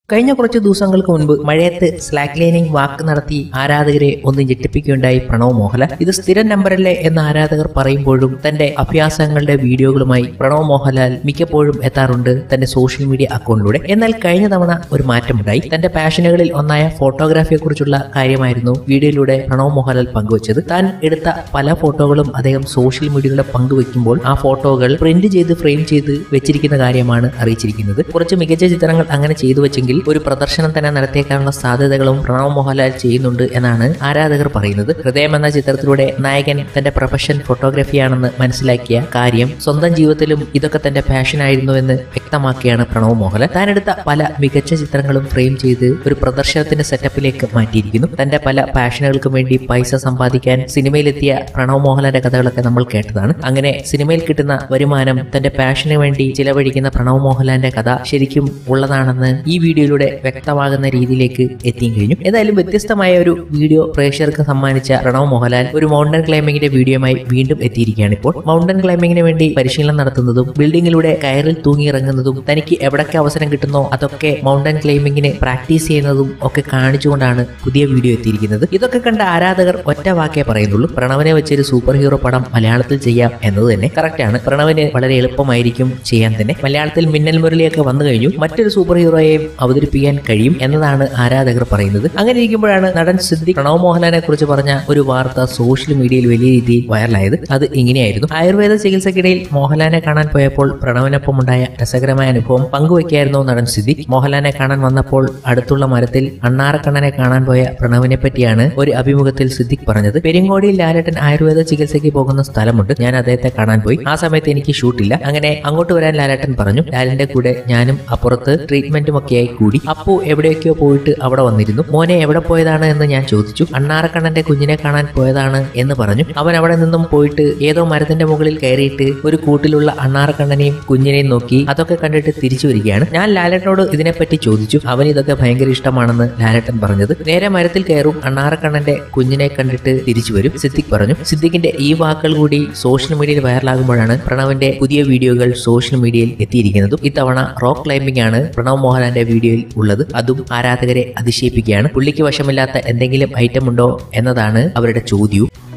കഴിഞ്ഞ കുറച്ച് ദിവസങ്ങൾക്ക് മുൻപ് മഴയത്ത് സ്ലാക്ക് ലൈനിങ് വാക്ക് നടത്തി ആരാധകരെ ഒന്ന് ഞെട്ടിപ്പിക്കുകയുണ്ടായി പ്രണവ് മോഹൻലാൽ ഇത് സ്ഥിരം നമ്പറല്ലേ എന്ന് ആരാധകർ പറയുമ്പോഴും തന്റെ അഭ്യാസങ്ങളുടെ വീഡിയോകളുമായി പ്രണവ് മോഹൻലാൽ മിക്കപ്പോഴും എത്താറുണ്ട് തന്റെ സോഷ്യൽ മീഡിയ അക്കൗണ്ടിലൂടെ എന്നാൽ കഴിഞ്ഞ തവണ ഒരു മാറ്റമുണ്ടായി തന്റെ പാഷനുകളിൽ ഒന്നായ ഫോട്ടോഗ്രാഫിയെ കുറിച്ചുള്ള കാര്യമായിരുന്നു വീഡിയോയിലൂടെ പ്രണവ് മോഹൻലാൽ പങ്കുവച്ചത് താൻ എടുത്ത പല ഫോട്ടോകളും അദ്ദേഹം സോഷ്യൽ മീഡിയയിലൂടെ പങ്കുവെക്കുമ്പോൾ ആ ഫോട്ടോകൾ പ്രിന്റ് ചെയ്ത് ഫ്രെയിം ചെയ്ത് വെച്ചിരിക്കുന്ന കാര്യമാണ് അറിയിച്ചിരിക്കുന്നത് കുറച്ച് മികച്ച ചിത്രങ്ങൾ അങ്ങനെ ചെയ്തു വെച്ചെങ്കിൽ ഒരു പ്രദർശനം തന്നെ നടത്തിയേക്കാനുള്ള സാധ്യതകളും പ്രണവ് മോഹൻലാൽ ചെയ്യുന്നുണ്ട് എന്നാണ് ആരാധകർ പറയുന്നത് ഹൃദയം എന്ന ചിത്രത്തിലൂടെ നായകൻ തന്റെ പ്രൊഫഷൻ ഫോട്ടോഗ്രാഫിയാണെന്ന് മനസ്സിലാക്കിയ കാര്യം സ്വന്തം ജീവിതത്തിലും ഇതൊക്കെ തന്റെ പാഷൻ ആയിരുന്നു എന്ന് വ്യക്തമാക്കിയാണ് പ്രണവ് മോഹൻലാൽ താൻ എടുത്ത പല മികച്ച ചിത്രങ്ങളും ഫ്രെയിം ചെയ്ത് ഒരു പ്രദർശനത്തിന്റെ സെറ്റപ്പിലേക്ക് മാറ്റിയിരിക്കുന്നു തന്റെ പല പാഷനുകൾക്കും വേണ്ടി പൈസ സമ്പാദിക്കാൻ സിനിമയിലെത്തിയ പ്രണവ് മോഹൻലാലിന്റെ കഥകളൊക്കെ നമ്മൾ കേട്ടതാണ് അങ്ങനെ സിനിമയിൽ കിട്ടുന്ന വരുമാനം തന്റെ പാഷന് വേണ്ടി ചിലവഴിക്കുന്ന പ്രണവ് മോഹൻലാലിന്റെ കഥ ശരിക്കും ഉള്ളതാണെന്ന് ഈ വീഡിയോയിലൂടെ വ്യക്തമാകുന്ന രീതിയിലേക്ക് എത്തിയും കഴിഞ്ഞു ഏതായാലും വ്യത്യസ്തമായ ഒരു വീഡിയോ പ്രേക്ഷകർക്ക് സമ്മാനിച്ച പ്രണവ് മോഹൻലാൽ ഒരു മൗണ്ടൻ ക്ലൈംബിങ്ങിന്റെ വീഡിയോയുമായി വീണ്ടും എത്തിയിരിക്കുകയാണ് ഇപ്പോൾ മൗണ്ടൻ ക്ലൈംബിങ്ങിന് വേണ്ടി പരിശീലനം നടത്തുന്നതും ബിൽഡിങ്ങിലൂടെ കയറിൽ തൂങ്ങിയിറങ്ങുന്നതും തനിക്ക് എവിടൊക്കെ അവസരം കിട്ടുന്നോ അതൊക്കെ മൗണ്ടൻ ക്ലൈംബിങ്ങിന് പ്രാക്ടീസ് ചെയ്യുന്നതും ഒക്കെ കാണിച്ചുകൊണ്ടാണ് പുതിയ വീഡിയോ എത്തിയിരിക്കുന്നത് ഇതൊക്കെ കണ്ട ആരാധകർ ഒറ്റ വാക്കേ പറയുന്നുള്ളൂ പ്രണവിനെ വെച്ചൊരു സൂപ്പർ ഹീറോ പടം മലയാളത്തിൽ ചെയ്യാം എന്നത് തന്നെ കറക്റ്റ് ആണ് പ്രണവിന് വളരെ എളുപ്പമായിരിക്കും ചെയ്യാൻ തന്നെ മലയാളത്തിൽ മിന്നൽ മുരളിയൊക്കെ വന്നു കഴിഞ്ഞു മറ്റൊരു സൂപ്പർ ഹീറോയെയും അവതരിപ്പിക്കാൻ കഴിയും എന്നതാണ് ആരാധകർ പറയുന്നത് അങ്ങനെ ഇരിക്കുമ്പോഴാണ് നടൻ സിദ്ദിഖ് പ്രണവ് മോഹൻലാലിനെ കുറിച്ച് പറഞ്ഞ ഒരു വാർത്ത സോഷ്യൽ മീഡിയയിൽ വലിയ രീതിയിൽ വൈറലായത് അത് ഇങ്ങനെയായിരുന്നു ആയുർവേദ ചികിത്സക്കിടയിൽ മോഹൻലാലിനെ കാണാൻ പോയപ്പോൾ പ്രണവിനൊപ്പം ഉണ്ടായ രസകരമായ അനുഭവം പങ്കുവയ്ക്കായിരുന്നു നടൻ സിദ്ദിഖ് മോഹൻലാലിനെ കാണാൻ വന്നപ്പോൾ അടുത്തുള്ള മരത്തിൽ അണ്ണാറക്കണ്ണനെ കാണാൻ പോയ പ്രണവിനെ പറ്റിയാണ് ഒരു അഭിമുഖത്തിൽ സിദ്ദിഖ് പറഞ്ഞത് പെരിങ്ങോടിയിൽ ലാലേട്ടൻ ആയുർവേദ ചികിത്സയ്ക്ക് പോകുന്ന സ്ഥലമുണ്ട് ഞാൻ അദ്ദേഹത്തെ കാണാൻ പോയി ആ സമയത്ത് എനിക്ക് ഷൂട്ടില്ല അങ്ങനെ അങ്ങോട്ട് വരാൻ ലാലേട്ടൻ പറഞ്ഞു ലാലിന്റെ കൂടെ ഞാനും അപ്പുറത്ത് ട്രീറ്റ്മെന്റും ഒക്കെയായി കൂടി അപ്പു എവിടെയൊക്കെയോ പോയിട്ട് അവിടെ വന്നിരുന്നു മോനെ എവിടെ പോയതാണ് എന്ന് ഞാൻ ചോദിച്ചു അണ്ണാറക്കണ്ണന്റെ കുഞ്ഞിനെ കാണാൻ പോയതാണ് എന്ന് പറഞ്ഞു അവൻ അവിടെ നിന്നും പോയിട്ട് ഏതോ മരത്തിന്റെ മുകളിൽ കയറിയിട്ട് ഒരു കൂട്ടിലുള്ള അണ്ണാറക്കണ്ണനെയും കുഞ്ഞിനെയും നോക്കി അതൊക്കെ കണ്ടിട്ട് തിരിച്ചു വരികയാണ് ഞാൻ ലാലേട്ടനോട് ഇതിനെപ്പറ്റി ചോദിച്ചു അവൻ ഇതൊക്കെ ഭയങ്കര ഇഷ്ടമാണെന്ന് ലാലേട്ടൻ പറഞ്ഞത് നേരെ മരത്തിൽ കയറും അണ്ണാറക്കണ്ണന്റെ കുഞ്ഞിനെ കണ്ടിട്ട് തിരിച്ചു വരും സിദ്ദിഖ് പറഞ്ഞു സിദ്ദിഖിന്റെ ഈ വാക്കുകൾ കൂടി സോഷ്യൽ മീഡിയയിൽ വൈറലാകുമ്പോഴാണ് പ്രണവിന്റെ പുതിയ വീഡിയോകൾ സോഷ്യൽ മീഡിയയിൽ എത്തിയിരിക്കുന്നതും ഇത്തവണ റോക്ക് ക്ലൈംബിംഗ് ആണ് പ്രണവ് മോഹൻലാലിന്റെ വീഡിയോയിൽ ഉള്ളത് അതും ആരാധകരെ അതിശയിപ്പിക്കുകയാണ് പുള്ളിക്ക് വശമില്ലാത്ത എന്തെങ്കിലും ഐറ്റം ഉണ്ടോ എന്നതാണ് അവരുടെ ചോദ്യവും